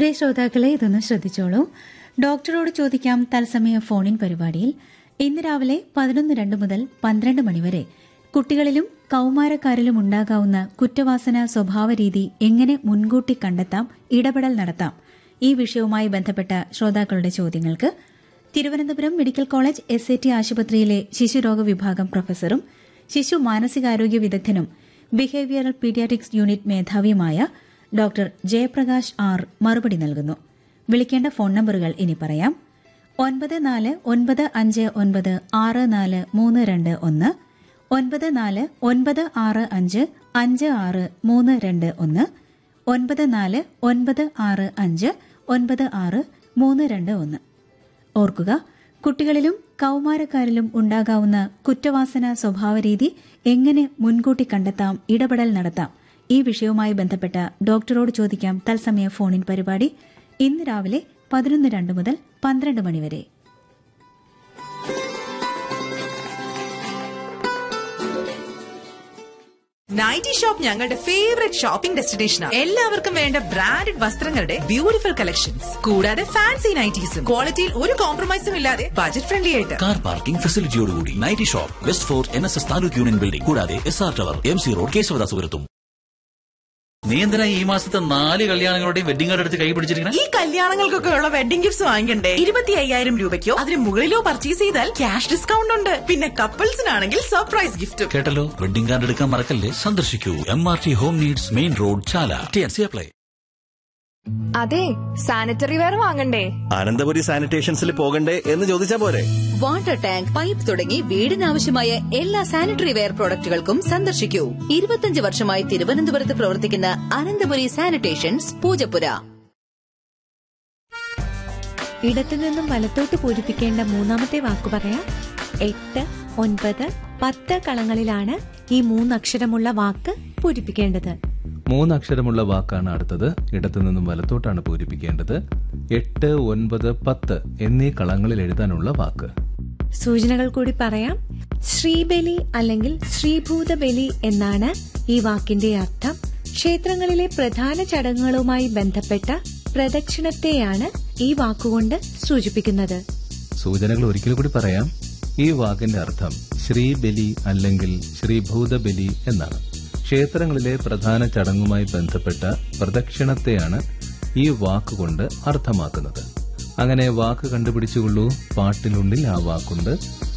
പ്രിയ ശ്രോതാക്കളെ ഇതൊന്ന് ശ്രദ്ധിച്ചോളൂ ഡോക്ടറോട് ചോദിക്കാം തത്സമയ ഫോണിൻ പരിപാടിയിൽ ഇന്ന് രാവിലെ പതിനൊന്ന് രണ്ട് മുതൽ പന്ത്രണ്ട് മണിവരെ കുട്ടികളിലും കൌമാരക്കാരിലും ഉണ്ടാകാവുന്ന കുറ്റവാസന സ്വഭാവരീതി എങ്ങനെ മുൻകൂട്ടി കണ്ടെത്താം ഇടപെടൽ നടത്താം ഈ വിഷയവുമായി ബന്ധപ്പെട്ട ശ്രോതാക്കളുടെ ചോദ്യങ്ങൾക്ക് Thiruvananthapuram medical college S A T ആശുപത്രിയിലെ ശിശുരോഗ വിഭാഗം പ്രൊഫസറും ശിശു മാനസികാരോഗ്യ വിദഗ്ധനും ബിഹേവിയറൽ പീഡിയാട്രിക്സ് യൂണിറ്റ് മേധാവിയുമായ ഡോക്ടർ ജയപ്രകാശ് ആർ മറുപടി നൽകുന്നു വിളിക്കേണ്ട ഫോൺ നമ്പറുകൾ ഇനി പറയാം ഒൻപത് നാല് ഒൻപത് അഞ്ച് ഒൻപത് ആറ് നാല് മൂന്ന് രണ്ട് ഒന്ന് ഒൻപത് നാല് ഒൻപത് ആറ് അഞ്ച് അഞ്ച് ആറ് മൂന്ന് രണ്ട് ഒന്ന് ഒൻപത് നാല് ഒൻപത് ആറ് അഞ്ച് ഒൻപത് ആറ് മൂന്ന് രണ്ട് ഒന്ന് ഓർക്കുക കുട്ടികളിലും കൌമാരക്കാരിലും ഉണ്ടാകാവുന്ന കുറ്റവാസന സ്വഭാവരീതി എങ്ങനെ മുൻകൂട്ടി കണ്ടെത്താം ഇടപെടൽ നടത്താം ഈ വിഷയവുമായി ബന്ധപ്പെട്ട ഡോക്ടറോട് ചോദിക്കാം തത്സമയ ഫോണിൻ പരിപാടി ഇന്ന് രാവിലെ പതിനൊന്ന് രണ്ട് മുതൽ പന്ത്രണ്ട് മണിവരെ നൈറ്റി ഷോപ്പ് ഞങ്ങളുടെ ഫേവറേറ്റ് ഷോപ്പിംഗ് ഡെസ്റ്റിനേഷൻ ആണ് എല്ലാവർക്കും വേണ്ട ബ്രാൻഡഡ് വസ്ത്രങ്ങളുടെ ബ്യൂട്ടിഫുൾ കളക്ഷൻസ് കൂടാതെ ഫാൻസി നൈറ്റീസും ക്വാളിറ്റിയിൽ ഒരു കോംപ്രമൈസും ഇല്ലാതെ ബജറ്റ് ഫ്രണ്ട്ലി ആയിട്ട് കാർ പാർക്കിംഗ് ഫെസിലിറ്റിയോടുകൂടി nighty shop West Fort N S S taluk union building കൂടാതെ S R tower M C road കേശവദാസുപുരത്തും നീ എന്തിനാ ഈ മാസത്തെ നാല് കല്യാണങ്ങളുടെയും വെഡിങ് കാർഡ് എടുത്ത് കൈ പിടിച്ചിരിക്കണേ ഈ കല്യാണങ്ങൾക്കൊക്കെ ഉള്ള വെഡിംഗ് ഗിഫ്റ്റ്സ് വാങ്ങിക്കണ്ടേ ഇരുപത്തി അയ്യായിരം രൂപയ്ക്കോ അതിന് മുകളിലോ പർച്ചേസ് ചെയ്താൽ ക്യാഷ് ഡിസ്കൗണ്ട് ഉണ്ട് പിന്നെ കപ്പിൾസിനാണെങ്കിൽ സർപ്രൈസ് ഗിഫ്റ്റും കേട്ടല്ലോ വെഡിങ് കാർഡ് എടുക്കാൻ മറക്കല്ലേ സന്ദർശിക്കൂ M R T home needs main road Chala T N C apply അതെ സാനിറ്ററി വെയർ വാങ്ങണ്ടേ അനന്തപുരി സാനിറ്റേഷൻസിൽ പോകണ്ടേ എന്ന് ചോദിച്ചാ പോരെ വാട്ടർ ടാങ്ക് പൈപ്പ് തുടങ്ങി വീടിനാവശ്യമായ എല്ലാ സാനിറ്ററി വെയർ പ്രോഡക്റ്റുകൾക്കും സന്ദർശിക്കൂ ഇരുപത്തിയഞ്ച് വർഷമായി തിരുവനന്തപുരത്ത് പ്രവർത്തിക്കുന്ന അനന്തപുരി സാനിറ്റേഷൻസ് പൂജപ്പുര ഇടത്തു നിന്നും വലത്തോട്ട് പൂരിപ്പിക്കേണ്ട മൂന്നാമത്തെ വാക്ക് പറയാം എട്ട് ഒൻപത് പത്ത് കളങ്ങളിലാണ് ഈ മൂന്നക്ഷരമുള്ള വാക്ക് പൂരിപ്പിക്കേണ്ടത് മൂന്നക്ഷരമുള്ള വാക്കാണ് അടുത്തത് ഇടത്തു നിന്നും വലത്തോട്ടാണ് പൂരിപ്പിക്കേണ്ടത് എട്ട് ഒൻപത് പത്ത് എന്നീ കളങ്ങളിൽ എഴുതാനുള്ള വാക്ക് സൂചനകൾ കൂടി പറയാം ശ്രീബലി അല്ലെങ്കിൽ ശ്രീഭൂതബലി എന്നാണ് ഈ വാക്കിന്റെ അർത്ഥം ക്ഷേത്രങ്ങളിലെ പ്രധാന ചടങ്ങുകളുമായി ബന്ധപ്പെട്ട പ്രദക്ഷിണത്തെയാണ് ഈ വാക്കുകൊണ്ട് സൂചിപ്പിക്കുന്നത് സൂചനകൾ ഒരിക്കൽ കൂടി പറയാം ഈ വാക്കിന്റെ അർത്ഥം ശ്രീബലി അല്ലെങ്കിൽ ശ്രീഭൂതബലി എന്നാണ് ക്ഷേത്രങ്ങളിലെ പ്രധാന ചടങ്ങുമായി ബന്ധപ്പെട്ട പ്രദക്ഷിണത്തെയാണ് ഈ വാക്കുകൊണ്ട് അർത്ഥമാക്കുന്നത് അങ്ങനെ വാക്ക് കണ്ടുപിടിച്ചുകൊള്ളൂ പാട്ടിനുള്ളിൽ ആ വാക്കുണ്ട്